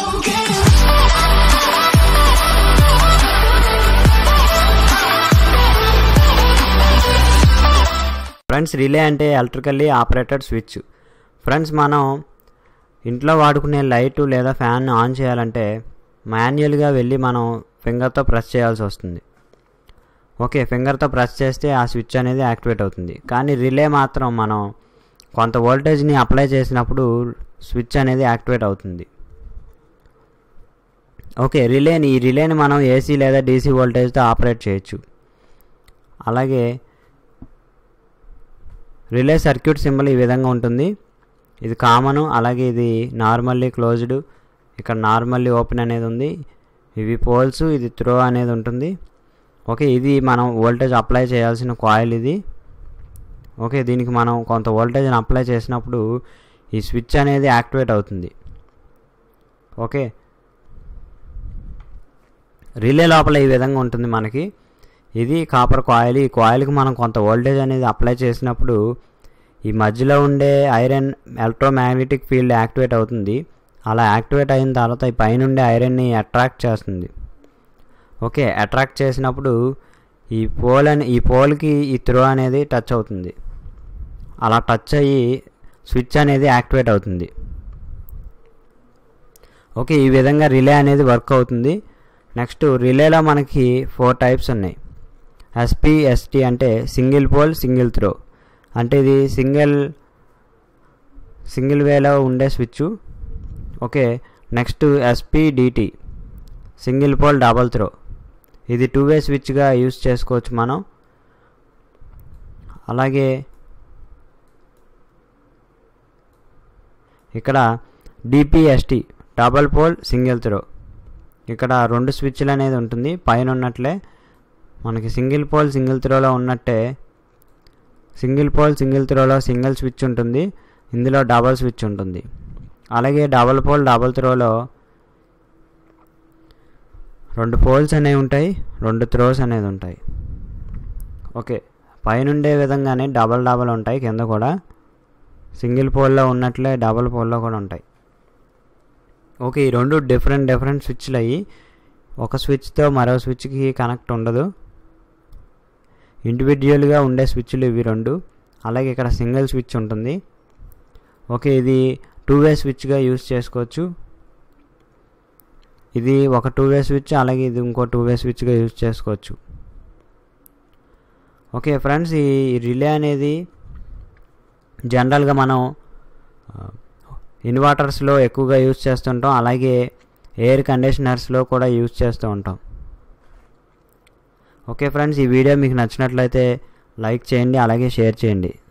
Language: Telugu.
ఫ్రెండ్స్ రిలే అంటే ఎలక్ట్రికల్లీ ఆపరేటెడ్ స్విచ్ ఫ్రెండ్స్ మనం ఇంట్లో వాడుకునే లైట్ లేదా ఫ్యాన్ ఆన్ చేయాలంటే మాన్యువల్గా వెళ్ళి మనం ఫింగర్తో ప్రెస్ చేయాల్సి వస్తుంది ఓకే ఫింగర్తో ప్రెస్ చేస్తే ఆ స్విచ్ అనేది యాక్టివేట్ అవుతుంది కానీ రిలే మాత్రం మనం కొంత వోల్టేజ్ని అప్లై చేసినప్పుడు స్విచ్ అనేది యాక్టివేట్ అవుతుంది ఓకే రిలేని ఈ రిలేని మనం ఏసీ లేదా డీసీ వోల్టేజ్తో ఆపరేట్ చేయొచ్చు అలాగే రిలే సర్క్యూట్ సింబల్ ఈ విధంగా ఉంటుంది ఇది కామను అలాగే ఇది నార్మల్లీ క్లోజ్డ్ ఇక్కడ నార్మల్లీ ఓపెన్ అనేది ఉంది ఇవి పోల్స్ ఇది త్రో అనేది ఉంటుంది ఓకే ఇది మనం వోల్టేజ్ అప్లై చేయాల్సిన కాయిల్ ఇది ఓకే దీనికి మనం కొంత వోల్టేజ్ని అప్లై చేసినప్పుడు ఈ స్విచ్ అనేది యాక్టివేట్ అవుతుంది ఓకే రిలే లోపల ఈ విధంగా ఉంటుంది మనకి ఇది కాపర్ కాయిల్ ఈ కాయిల్కి మనం కొంత వోల్టేజ్ అనేది అప్లై చేసినప్పుడు ఈ మధ్యలో ఉండే ఐరన్ ఎలక్ట్రోమాగ్నెటిక్ ఫీల్డ్ యాక్టివేట్ అవుతుంది అలా యాక్టివేట్ అయిన తర్వాత ఈ పైనుండే ఐరన్ని అట్రాక్ట్ చేస్తుంది ఓకే అట్రాక్ట్ చేసినప్పుడు ఈ పోల్ అని ఈ పోల్కి ఈ త్రో అనేది టచ్ అవుతుంది అలా టచ్ అయ్యి స్విచ్ అనేది యాక్టివేట్ అవుతుంది ఓకే ఈ విధంగా రిలే అనేది వర్క్ అవుతుంది నెక్స్ట్ రిలేలో మనకి ఫోర్ టైప్స్ ఉన్నాయి ఎస్పి ఎస్టీ అంటే సింగిల్ పోల్ సింగిల్ త్రో అంటే ఇది సింగిల్ సింగిల్ వేలో ఉండే switch okay next SP DT single pole double throw ఇది టూ వే స్విచ్గా యూస్ చేసుకోవచ్చు మనం అలాగే ఇక్కడ DPST double pole single throw ఇక్కడ రెండు స్విచ్లు అనేది ఉంటుంది పైన ఉన్నట్లే మనకి సింగిల్ పోల్ సింగిల్ త్రోలో ఉన్నట్టే సింగిల్ పోల్ సింగిల్ త్రోలో సింగిల్ స్విచ్ ఉంటుంది ఇందులో డబల్ స్విచ్ ఉంటుంది అలాగే డబల్ పోల్ డబల్ త్రోలో రెండు పోల్స్ అనేవి ఉంటాయి రెండు త్రోస్ అనేది ఉంటాయి ఓకే పైనుండే విధంగానే డబల్ డబల్ ఉంటాయి కింద కూడా సింగిల్ పోల్లో ఉన్నట్లే డబల్ పోల్లో కూడా ఉంటాయి ఓకే ఈ రెండు డిఫరెంట్ డిఫరెంట్ స్విచ్లు అయ్యి ఒక స్విచ్తో మరో స్విచ్కి కనెక్ట్ ఉండదు ఇండివిజువల్గా ఉండే స్విచ్లు ఇవి రెండు అలాగే ఇక్కడ సింగిల్ స్విచ్ ఉంటుంది ఓకే ఇది టూ వే స్విచ్గా యూస్ చేసుకోవచ్చు ఇది ఒక టూ వే స్విచ్ అలాగే ఇది ఇంకో టూ వే స్విచ్గా యూజ్ చేసుకోవచ్చు ఓకే ఫ్రెండ్స్ ఈ రిలే అనేది జనరల్గా మనం ఇన్వర్టర్స్లో ఎక్కువగా యూజ్ చేస్తుంటాం అలాగే ఎయిర్ కండిషనర్స్లో కూడా యూజ్ చేస్తూ ఉంటాం ఓకే ఫ్రెండ్స్ ఈ వీడియో మీకు నచ్చినట్లయితే లైక్ చేయండి అలాగే షేర్ చేయండి